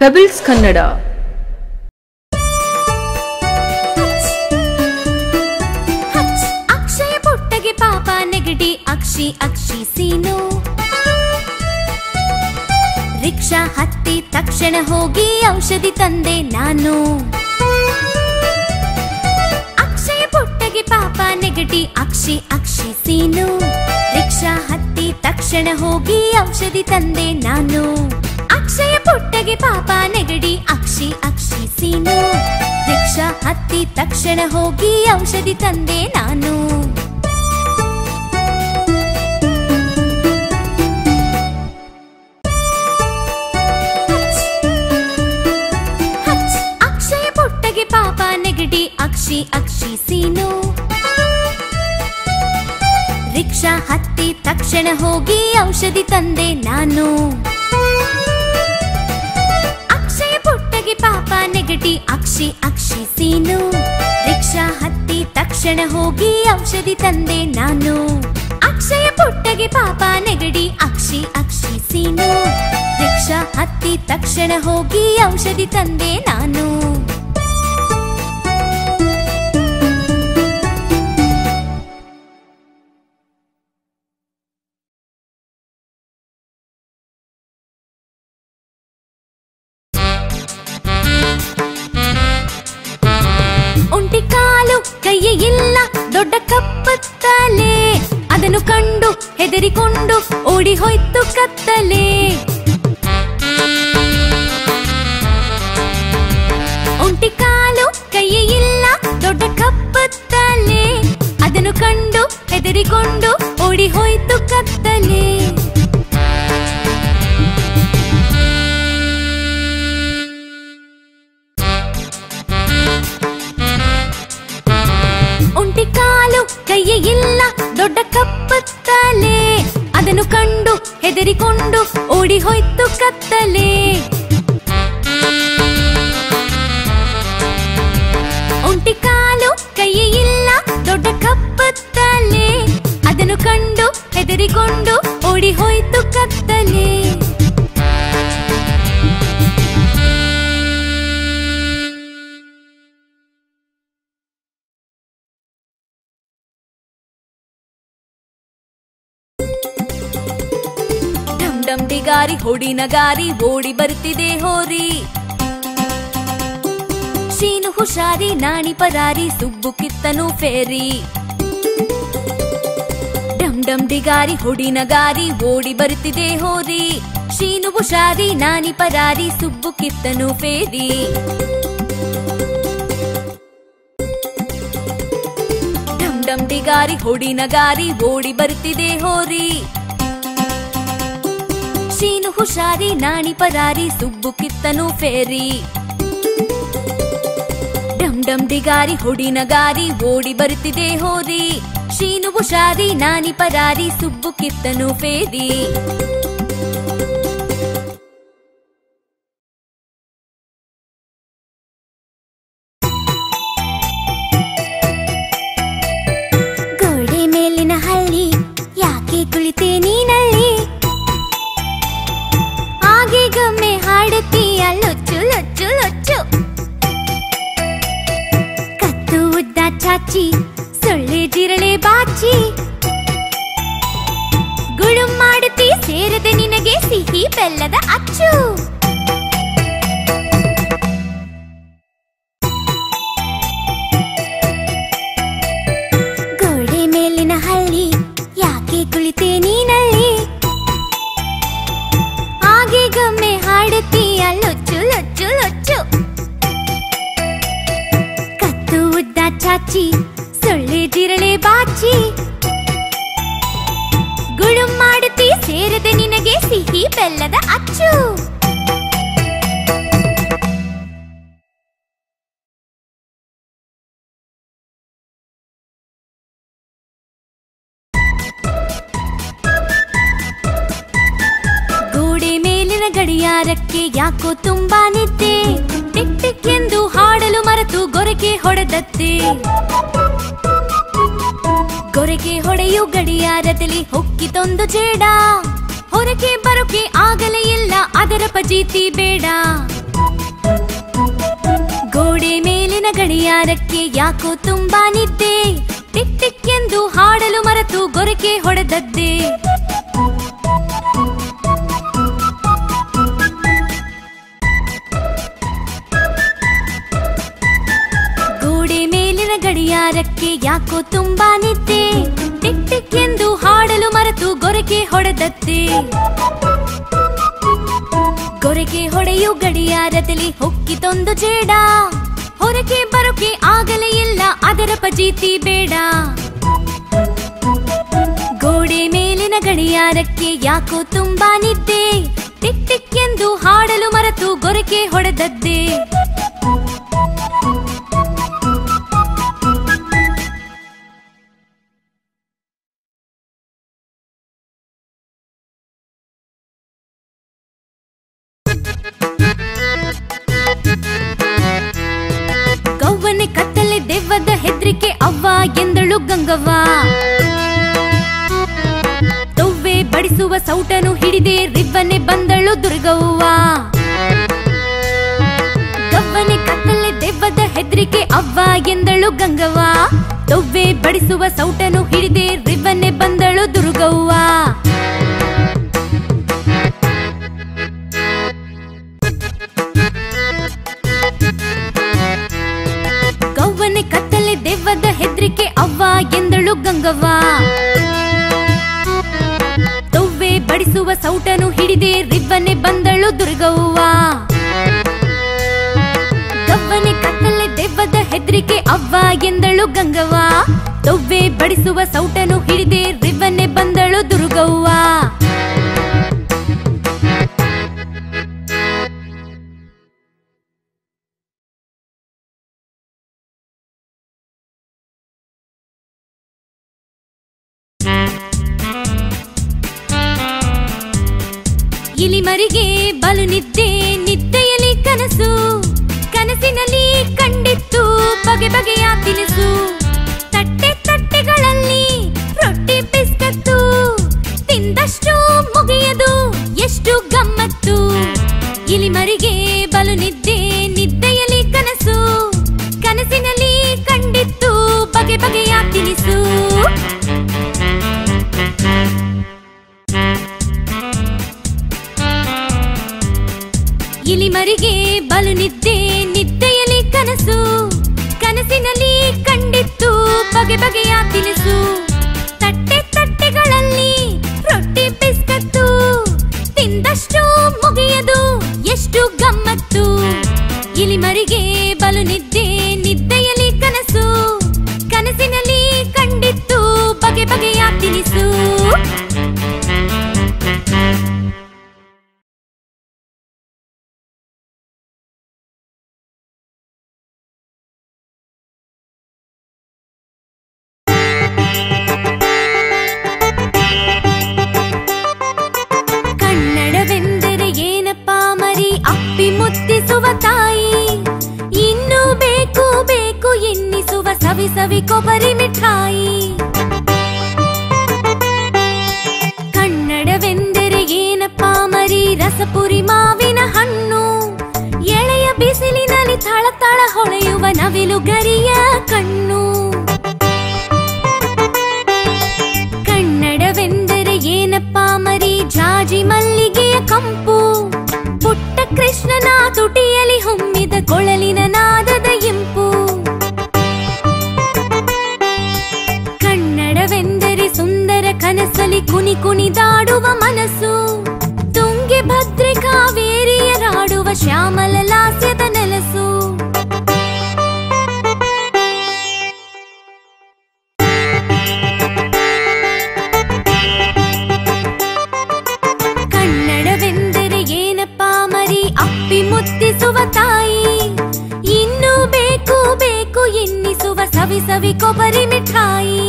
pebbles Kannada ಹಚ್ ಅಕ್ಷಯ ಪುಟ್ಟಗೆ ಪಾಪ ನೆಗಡಿ ಅಕ್ಷಿ ಅಕ್ಷಿ ಸೀನು ರಿಕ್ಷಾ ಹತ್ತಿ ತಕ್ಷಣ ಹೋಗಿ ಔಷಧಿ ತಂದೆ ನಾನು ಅಕ್ಷಯ ಪುಟ್ಟಗೆ ಪಾಪ ನೆಗಡಿ ಅಕ್ಷಿ ಅಕ್ಷಿ ಸೀನು ರಿಕ್ಷಾ ಹತ್ತಿ ತಕ್ಷಣ ಹೋಗಿ ಔಷಧಿ ತಂದೆ ನಾನು ಅಕ್ಷಯ ಪುಟ್ಟಗೆ ಪಾಪ ನೆಗಡಿ ಅಕ್ಷಿ ಅಕ್ಷಿ ಸೀನು ರಿಕ್ಷಾ ಹತ್ತಿ ತಕ್ಷಣ ಹೋಗಿ ಔಷಧಿ ತಂದೆ ನಾನು ಹಚ್ ಅಕ್ಷಯ ಪುಟ್ಟಗೆ ಪಾಪ ನೆಗಡಿ ಅಕ್ಷಿ ಅಕ್ಷಿ ಸೀನು ರಿಕ್ಷಾ ಹತ್ತಿ ತಕ್ಷಣ ಹೋಗಿ ಔಷಧಿ ತಂದೆ ನಾನು ಅಕ್ಷಯ ಪುಟ್ಟಗೆ ಪಾಪ ನೆಗಡಿ ಅಕ್ಷಿ ಅಕ್ಷಿ ಸೀನು ರಿಕ್ಷಾ ಹತ್ತಿ ತಕ್ಷಣ ಹೋಗಿ ಔಷಧಿ ತಂದೆ ನಾನು ಅಕ್ಷಯ ಪುಟ್ಟಗೆ ಪಾಪ ನೆಗಡಿ ಅಕ್ಷಿ ಅಕ್ಷಿ ಸೀನು ರಿಕ್ಷಾ ಹತ್ತಿ ತಕ್ಷಣ ಹೋಗಿ ಔಷಧಿ ತಂದೆ ನಾನು ಒಂಟಿ ಕಾಲು ಕೈಯೇ ಇಲ್ಲ ದೊಡ್ಡ ಕಪ್ಪತ್ತಲೆ ಅದನ್ನು ಕಂಡು ಹೆದರಿಕೊಂಡು ಓಡಿ ಹೋಯ್ತು ಕತ್ತಲೆ ಒಂಟಿ ಕಾಲು ಕೈಯೇ ಇಲ್ಲ ದೊಡ್ಡ ಕಪ್ಪತ್ತಲೆ ಅದನ್ನು ಕಂಡು ಹೆದರಿಕೊಂಡು ಓಡಿ ಹೋಯ್ತು ಕತ್ತಲೆ ಒಂಟಿ ಕಾಲು ಕೈಯೇ ಇಲ್ಲ ದೊಡ್ಡ ಕಪ್ಪತ್ತಲೆ ಅದನ್ನು ಕಂಡು ಹೆದರಿಕೊಂಡು ಓಡಿ ಹೋಯ್ತು ಕತ್ತಲೆ ಒಂಟಿ ಕಾಲು ಕೈಯೇ ಇಲ್ಲ ದೊಡ್ಡ ಕಪ್ಪತ್ತಲೆ ಅದನ್ನು ಕಂಡು ಹೆದರಿಕೊಂಡು ಓಡಿ ಹೋಯ್ತು ಕತ್ತಲೆ ಡಮ್ ಡಮ್ ಡಿಗಾರಿ ಹೊಡಿನ ಗಾರಿ ಓಡಿ ಬರ್ತಿದೆ ಹೋರಿ ಶೀನು ಹುಷಾರಿ ನಾಣಿ ಪರಾರಿ ಸುಬ್ಬು ಕಿತ್ತನು ಫೇರಿ ಡಮ್ ಡಮ್ ಡಿಗಾರಿ ಹೊಡಿನ ಗಾರಿ ಓಡಿ ಬರ್ತಿದೆ ಹೋರಿ ಶೀನು ಹುಷಾರಿ ನಾನಿ ಪರಾರಿ ಸುಬ್ಬು ಕಿತ್ತನು ಫೇರಿ ಡಮ್ ಡಮ್ ಡಿಗಾರಿ ಹೊಡಿನ ಗಾರಿ ಓಡಿ ಬರ್ತಿದೆ ಹೋರಿ ಶೀನು ಹುಷಾರಿ ನಾಣಿ ಪರಾರಿ ಸುಬ್ಬು ಕಿತ್ತನು ಫೇರಿ ಡಮ್ ಡಮ್ ಡಿಗಾರಿ ಹೊಡಿನ ಗಾರಿ ಓಡಿ ಬರ್ತಿದೆ ಹೋರಿ ಶೀನು ಹುಷಾರಿ ನಾನಿ ಪರಾರಿ ಸುಬ್ಬು ಕಿತ್ತನು ಫೇರಿ ಗೋಡೆ ಮೇಲಿನ ಹಳ್ಳಿ ಯಾಕೆ ಕುಳಿತೆ ನೀನಲ್ಲಿ ಹಾಗೆ ಗಮ್ಮೆ ಹಾಡುತ್ತೀಯ ಲೊಚ್ಚು ಲೊಚ್ಚು ಲೊಚ್ಚು ಕತ್ತು ಉದ್ದ ಚಾಚಿ ಸೊಳ್ಳೆ ಜಿರಳೆ ಬಾಚಿ ಗುಳುಂ ಮಾಡುತ್ತಿ ಸೇರದೆ ನಿನಗೆ ಸಿಹಿ ಬೆಲ್ಲದ ಅಚ್ಚು ಗೋಡೆ ಮೇಲಿನ ಹಳ್ಳಿ ಯಾಕೆ ಕುಳಿತೆ ನೀನಲ್ಲಿ ಹಾಗೆ ಗಮ್ಮೆ ಹಾಡುತ್ತೀಯ ಲೊಚ್ಚು ಲೊಚ್ಚು ಲೊಚ್ಚು ಕತ್ತು ಉದ್ದ ಚಾಚಿ ಸೊಳ್ಳೆ ಜಿರಳೆ ಬಾಚಿ ಗುಳುಂ ಮಾಡುತ್ತಿ ಸೇರದೆ ನಿನಗೆ ಸಿಹಿ ಬೆಲ್ಲದ ಅಚ್ಚು ಗೋಡೆ ಮೇಲಿನ ಗಡಿಯಾರಕ್ಕೆ ಯಾಕೋ ತುಂಬಾ ನಿದ್ದೆ ಟಿಕ್ ಟಿಕ್ ಎಂದು ಹಾಡಲು ಮರೆತು ಗೊರಕೆ ಹೊಡೆದತ್ತೆ ಗೊರಕೆ ಹೊಡೆಯು ಗಡಿಯಾರದಲ್ಲಿ ಹೊಕ್ಕಿತೊಂದು ಜೇಡ ಹೊರಗೆ ಬರೋಕೆ ಆಗಲೇ ಇಲ್ಲ ಅದರ ಪಜೀತಿ ಬೇಡ ಗಡಿಯಾರಕ್ಕೆ ಯಾಕೋ ತುಂಬಾ ನಿದ್ದೆ ಟಿಕ್ ಟಿಕ್ ಎಂದು ಹಾಡಲು ಮರೆತು ಗೊರಕೆ ಹೊಡೆದದ್ದೆ ಗೋಡೆ ಮೇಲಿನ ಗಡಿಯಾರಕ್ಕೆ ಯಾಕೋ ತುಂಬಾ ನಿದ್ದೆ ಟಿಕ್ ಟಿಕ್ ಎಂದು ಹಾಡಲು ಮರೆತು ಗೊರಕೆ ಹೊಡೆದದ್ದೆ ಗೊರಕೆ ಹೊಡೆಯು ಗಡಿಯಾರದಲ್ಲಿ ಹೊಕ್ಕಿತೊಂದು ಜೇಡ ಹೊರಗೆ ಬರೋಕೆ ಆಗಲೇ ಇಲ್ಲ ಅದರ ಪಜೀತಿ ಬೇಡ ಗೋಡೆ ಮೇಲಿನ ಗಡಿಯಾರಕ್ಕೆ ಯಾಕೋ ತುಂಬಾ ನಿದ್ದೆ ಟಿಕ್ ಟಿಕ್ ಎಂದು ಹಾಡಲು ಮರೆತು ಗೊರಕೆ ಹೊಡೆದದ್ದೆ ಗವ್ವನೆ ಕತ್ತಲೆ ದೆವ್ವದ ಹೆದ್ರಿಕೆ ಅವ್ವ ಎಂದಳು ಗಂಗವ್ವ ತೊವ್ವೆ ಬಡಿಸುವ ಸೌಟನು ಹಿಡಿದೆ ರಿವ್ವನೆ ಬಂದಳು ದುರ್ಗವ್ವ ಗವ್ವನೆ ಕತ್ತಲೆ ದೆವ್ವದ ಹೆದ್ರಿಕೆ ಅವ್ವ ಎಂದಳು ಗಂಗವ್ವ ತೊವ್ವೆ ಬಡಿಸುವ ಸೌಟನು ಹಿಡಿದೆ ರಿವ್ವನೆ ಬಂದಳು ದುರ್ಗವ್ವ ಗವ್ವನೆ ಕತ್ತಲೆ ದೆವ್ವದ ಹೆದ್ರಿಕೆ ಅವ್ವ ಎಂದಳು ಗಂಗವ್ವ ತೊವ್ವೆ ಬಡಿಸುವ ಸೌಟನು ಹಿಡಿದೆ ರಿವ್ವನೆ ಬಂದಳು ದುರ್ಗವ್ವ ಗವ್ವನೆ ಕತ್ತಲೆ ದೆವ್ವದ ಹೆದ್ರಿಕೆ ಅವ್ವ ಎಂದಳು ಗಂಗವ್ವ ತೊವ್ವೆ ಬಡಿಸುವ ಸೌಟನು ಹಿಡಿದೆ ರಿವ್ವನೆ ಬಂದಳು ದುರ್ಗವ್ವ ಇಲಿಮರಿಗೆ ಬಲು ನಿದ್ದೆ ನಿದ್ದೆಯಲ್ಲಿ ಕನಸು ಕನಸಿನಲ್ಲಿ ಕಂಡಿತ್ತು ಬಗೆ ಬಗೆಯ ತಿನಿಸು ತಟ್ಟೆ ತಟ್ಟೆಗಳಲ್ಲಿ ರೊಟ್ಟಿ ಬಿಸ್ಕತ್ತು ತಿಂದಷ್ಟು ಮುಗಿಯದು ಎಷ್ಟು ಗಮ್ಮತ್ತು ಇಲಿಮರಿಗೆ ಬಲು ನಿದ್ದೆ ನಿದ್ದೆಯಲ್ಲಿ ಕನಸು ಕನಸಿನಲ್ಲಿ ಕಂಡಿತ್ತು ಬಗೆ ಬಗೆಯ ತಿನಿಸು ಇಲಿಮರಿಗೆ ಬಲು ನಿದ್ದೆ ನಿದ್ದೆಯಲ್ಲಿ ಕನಸು ಕನಸಿನಲ್ಲಿ ಕಂಡಿತ್ತು ಬಗೆ ಬಗೆಯ ತಿನಿಸು ತಟ್ಟೆ ತಟ್ಟೆಗಳಲ್ಲಿ ರೊಟ್ಟಿ ಬಿಸ್ಕತ್ತು ತಿಂದಷ್ಟು ಮುಗಿಯದು ಎಷ್ಟು ಗಮ್ಮತ್ತು ಇಲಿಮರಿಗೆ ಬಲು ನಿದ್ದೆ ನಿದ್ದೆಯಲ್ಲಿ ಕನಸು ಕನಸಿನಲ್ಲಿ ಕಂಡಿತ್ತು ಬಗೆ ಬಗೆಯ ತಿನಿಸು ಕನ್ನಡವೆಂದರೆ ಏನಪ್ಪಾ ಮರಿ ಅಪ್ಪಿ ಮುತ್ತಿಸುವ ತಾಯಿ ಇನ್ನು ಬೇಕು ಬೇಕು ಎನ್ನಿಸುವ ಸವಿ ಸವಿ ಕೊಬ್ಬರಿ ಮಿಠಾಯಿ ಕನ್ನಡವೆಂದರೆ ಏನಪ್ಪಾ ಮರಿ ರಸಪುರಿ ಮಾವಿನ ಹಣ್ಣು ಎಳೆಯ ಬಿಸಿಲಿನಲ್ಲಿ ಥಳಥಳ ಹೊಳೆಯುವ ನವಿಲು ಗರಿಯ ಕಣ್ಣು ಕನ್ನಡವೆಂದರೆ ಏನಪ್ಪಾ ಮರಿ ಜಾಜಿ ಮಲ್ಲಿಗೆಯ ಕಂಪು ಪುಟ್ಟ ಕೃಷ್ಣನ ತುಟಿಯಲ್ಲಿ ಹೊಮ್ಮಿದ ಕೊಳಲಿನ ನಾದದ ಇಂಪು ಕನ್ನಡವೆಂದರೆ ಸುಂದರ ಕನಸಲಿ ಕುನಿ ಕುಣಿದಾಡುವ ಮನಸ್ಸು ತುಂಗೆ ಭದ್ರೆ ಕಾವೇರಿಯರಾಡುವ ಶ್ಯಾಮಲ ಲಾಸ್ಯದ ನೆಲಸು ಕನ್ನಡವೆಂದರೆ ಏನಪ್ಪಾ ಮರಿ ಅಪ್ಪಿ ಮುತ್ತಿಸುವ ತಾಯಿ ಇನ್ನು ಬೇಕು ಬೇಕು ಎನ್ನಿಸುವ ಸವಿ ಸವಿ ಕೊಬ್ಬರಿ ಮಿಠಾಯಿ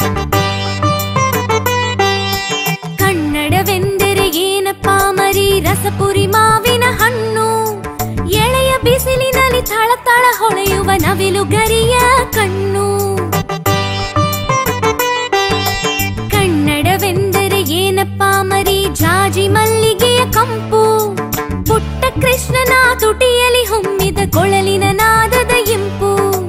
ಕನ್ನಡವೆಂದರೆ ಏನಪ್ಪಾ ಮರಿ ರಸಪುರಿ ಮಾವಿನ ಹಣ್ಣು ಎಳೆಯ ಬಿಸಿಲಿನಲ್ಲಿ ಥಳಥಳ ಹೊಳೆಯುವ ನವಿಲು ಗರಿಯ ಕಣ್ಣು ಕನ್ನಡವೆಂದರೆ ಏನಪ್ಪಾ ಮರಿ ಜಾಜಿ ಮಲ್ಲಿಗೆಯ ಕಂಪು ಪುಟ್ಟ ಕೃಷ್ಣನ ತುಟಿಯಲ್ಲಿ ಹೊಮ್ಮಿದ ಕೊಳಲಿನ ನಾದದ ಇಂಪು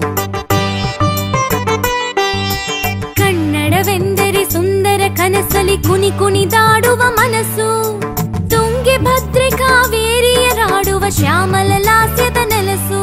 ಕುನಿ ಕುಣಿದಾಡುವ ಮನಸ್ಸು ತುಂಗೆ ಭದ್ರೆ ಕಾವೇರಿಯರಾಡುವ ಶ್ಯಾಮಲ ಲಾಸ್ಯದ ನೆಲಸು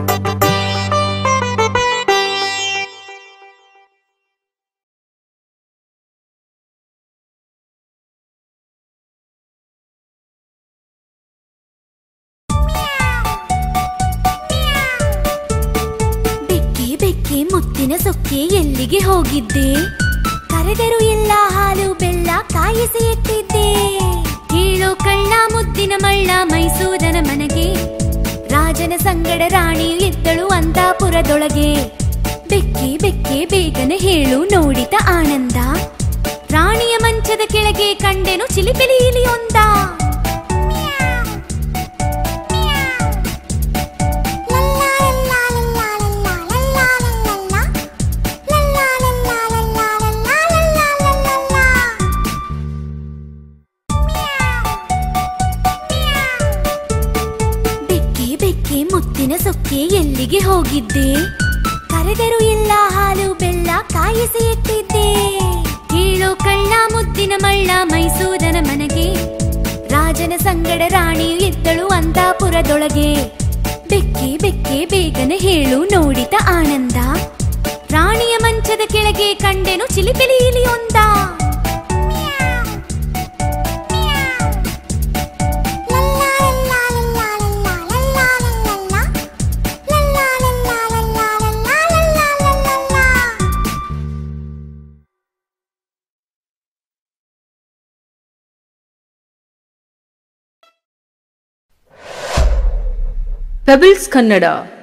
ಬೆಕ್ಕೆ ಬೆಕ್ಕೆ ಮುತ್ತಿನ ಸೊಕ್ಕೆ ಎಲ್ಲಿಗೆ ಹೋಗಿದ್ದೆ ಕರೆದರು ಎಲ್ಲ ಹಾಲು ಬೆಲ್ಲ ಕಾಯಿಸಿ ಎತ್ತಿದ್ದೆ ಕೇಳೋ ಕಳ್ಳ ಮುದ್ದಿನ ಮಳ್ಳ ಮೈಸೂರನ ಮನೆಗೆ ರಾಜನ ಸಂಗಡ ರಾಣಿಯು ಎದ್ದಳು ಅಂತಾಪುರದೊಳಗೆ ಬೆಕ್ಕೆ ಬೆಕ್ಕೆ ಬೇಗನೆ ಹೇಳು ನೋಡಿತ ಆನಂದ ರಾಣಿಯ ಮಂಚದ ಕೆಳಗೆ ಕಂಡೆನು ಚಿಲಿಪಿಲಿ ಇಲಿಯೊಂದ ಬೆಕ್ಕೆ ಬೆಕ್ಕೆ ಮುತ್ತಿನ ಸೊಕ್ಕೆ ಎಲ್ಲಿಗೆ ಹೋಗಿದ್ದೆ ಕರೆದರು ಎಲ್ಲ ಹಾಲು ಬೆಲ್ಲ ಕಾಯಿಸಿ ಎತ್ತಿದ್ದೆ ಕೇಳೋ ಕಳ್ಳ ಮುದ್ದಿನ ಮಳ್ಳ ಮೈಸೂರನ ಮನೆಗೆ ರಾಜನ ಸಂಗಡ ರಾಣಿಯು ಎದ್ದಳು ಅಂತಾಪುರದೊಳಗೆ ಬೆಕ್ಕೆ ಬೆಕ್ಕೆ ಬೇಗನೆ ಹೇಳು ನೋಡಿತ ಆನಂದ ರಾಣಿಯ ಮಂಚದ ಕೆಳಗೆ ಕಂಡೆನು ಚಿಲಿಪಿಲಿ ಇಲಿಯೊಂದ ಪೆಬಲ್ಸ್ ಕನ್ನಡ